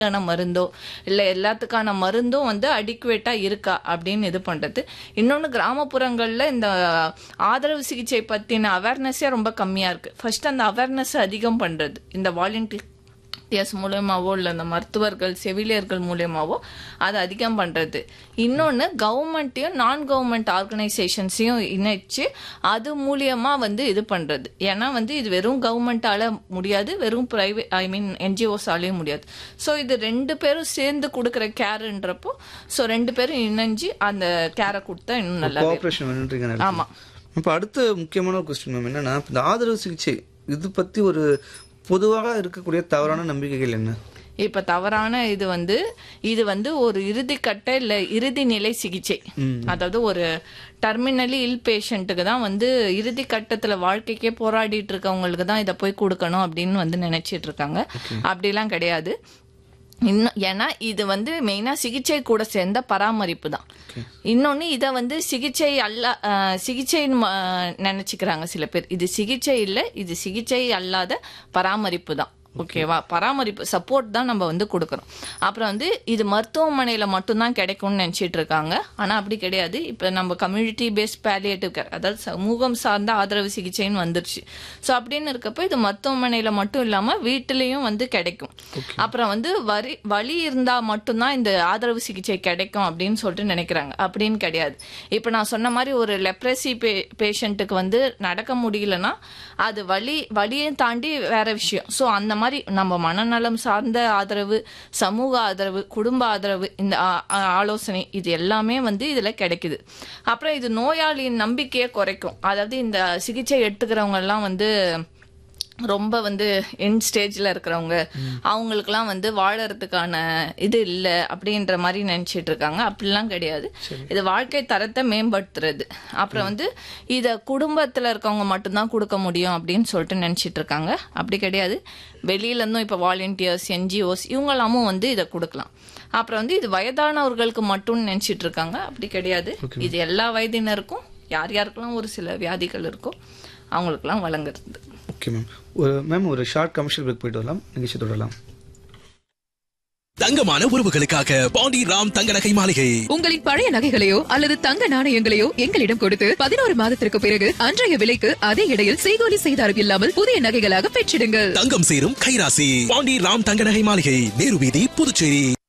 ான மருந்தோ இல்லை எல்லாத்துக்கான மருந்தும் வந்து அடிக்குவேட்டாக இருக்கா அப்படின்னு இது பண்ணுறது இன்னொன்று கிராமப்புறங்களில் இந்த ஆதரவு சிகிச்சை பற்றின அவேர்னஸே ரொம்ப கம்மியாக இருக்குது ஃபர்ஸ்ட் அந்த அவேர்னஸ் அதிகம் பண்ணுறது இந்த வாலண்டியர் எஸ் மூலியமாவோ இல்லை இந்த மருத்துவர்கள் செவிலியர்கள் மூலியமாவோ அதை அதிகம் பண்ணுறது இன்னொன்று கவர்மெண்ட்டையும் நான் கவர்மெண்ட் ஆர்கனைசேஷன்ஸையும் இணைச்சு அது மூலியமாக வந்து இது பண்ணுறது ஏன்னா வந்து இது வெறும் கவர்மெண்ட்டால் முடியாது வெறும் ப்ரைவேட் ஐ மீன் என்ஜிஓஸாலேயும் முடியாது ஸோ இது ரெண்டு பேரும் சேர்ந்து கொடுக்குற கேருன்றப்போ ஸோ ரெண்டு பேரும் இணைஞ்சு அந்த கேரை கொடுத்தா இன்னும் நல்லா கோஆப்ரேஷன் வேணுன்றீங்க ஆமா. இப்போ அடுத்த முக்கியமான ஒரு கொஸ்டின் மேம் என்னன்னா இப்ப இந்த ஆதரவு சிகிச்சை இது பத்தி ஒரு பொதுவாக இருக்கக்கூடிய தவறான நம்பிக்கைகள் என்ன இப்ப தவறான இது வந்து இது வந்து ஒரு இறுதிக்கட்ட இல்ல இறுதி நிலை சிகிச்சை அதாவது ஒரு டெர்மினலி இல் பேஷண்ட்டுக்கு தான் வந்து இறுதி கட்டத்துல வாழ்க்கைக்கே போராடிட்டு இருக்கவங்களுக்கு தான் இதை போய் கொடுக்கணும் அப்படின்னு வந்து நினைச்சிட்டு இருக்காங்க அப்படிலாம் கிடையாது இன்னும் ஏன்னா இது வந்து மெயினா சிகிச்சை கூட சேர்ந்த பராமரிப்பு தான் இன்னொன்னு இதை வந்து சிகிச்சை அல்ல அஹ், சிகிச்சைன்னு ம- நினைச்சுக்கிறாங்க சில பேர் இது சிகிச்சை இல்லை இது சிகிச்சை அல்லாத பராமரிப்பு தான் ஓகேவா பராமரிப்பு சப்போர்ட் தான் நம்ம வந்து கொடுக்குறோம் அப்புறம் வந்து இது மருத்துவமனையில் மட்டும்தான் கிடைக்கும்னு நினச்சிட்டு இருக்காங்க ஆனால் அப்படி கிடையாது இப்போ நம்ம கம்யூனிட்டி பேஸ்ட் பேலியேட்டிவ் கேர் அதாவது சமூகம் சார்ந்த ஆதரவு சிகிச்சைன்னு வந்துருச்சு ஸோ அப்படின்னு இருக்கப்போ இது மருத்துவமனையில் மட்டும் இல்லாமல் வீட்டிலையும் வந்து கிடைக்கும் அப்புறம் வந்து வரி வலி இருந்தால் மட்டும்தான் இந்த ஆதரவு சிகிச்சை கிடைக்கும் அப்படின்னு சொல்லிட்டு நினைக்கிறாங்க அப்படின்னு கிடையாது இப்போ நான் சொன்ன மாதிரி ஒரு லெப்ரசி பே பேஷண்ட்டுக்கு வந்து நடக்க முடியலன்னா அது வலி வலியை தாண்டி வேற விஷயம் ஸோ அந்த மாதிரி நம்ம மனநலம் சார்ந்த ஆதரவு சமூக ஆதரவு குடும்ப ஆதரவு இந்த ஆ- ஆ- ஆலோசனை இது எல்லாமே வந்து இதுல கிடைக்குது அப்புறம் இது நோயாளியின் நம்பிக்கையை குறைக்கும் அதாவது இந்த சிகிச்சை எடுத்துக்கிறவங்க எல்லாம் வந்து ரொம்ப வந்து என் ஸ்டேஜில் இருக்கிறவங்க அவங்களுக்குலாம் வந்து வாழறதுக்கான இது இல்லை அப்படின்ற மாதிரி நினச்சிட்டு இருக்காங்க அப்படிலாம் கிடையாது இது வாழ்க்கை தரத்தை மேம்படுத்துறது அப்புறம் வந்து இதை குடும்பத்தில் இருக்கவங்க மட்டும்தான் கொடுக்க முடியும் அப்படின்னு சொல்லிட்டு நினச்சிட்டு இருக்காங்க அப்படி கிடையாது வெளியிலேருந்தும் இப்போ வாலண்டியர்ஸ் என்ஜிஓஸ் இவங்களாமும் வந்து இதை கொடுக்கலாம் அப்புறம் வந்து இது வயதானவர்களுக்கு மட்டும் நினச்சிட்டு இருக்காங்க அப்படி கிடையாது இது எல்லா வயதினருக்கும் யார் யாருக்கெல்லாம் ஒரு சில வியாதிகள் இருக்கோ அவங்களுக்கெல்லாம் வழங்குறது ஓகே மேம் ஒரு மேம் ஒரு ஷார்ட் கமர்ஷியல் பிரேக் போயிட்டு வரலாம் நிகழ்ச்சி தொடரலாம் தங்கமான உறவுகளுக்காக பாண்டி ராம் தங்க நகை மாளிகை உங்களின் பழைய நகைகளையோ அல்லது தங்க நாணயங்களையோ எங்களிடம் கொடுத்து பதினோரு மாதத்திற்கு பிறகு அன்றைய விலைக்கு அதே இடையில் செய்கூலி செய்தாரம் இல்லாமல் புதிய நகைகளாக பெற்றிடுங்கள் தங்கம் சேரும் கைராசி பாண்டி ராம் தங்க நகை மாளிகை நேரு வீதி புதுச்சேரி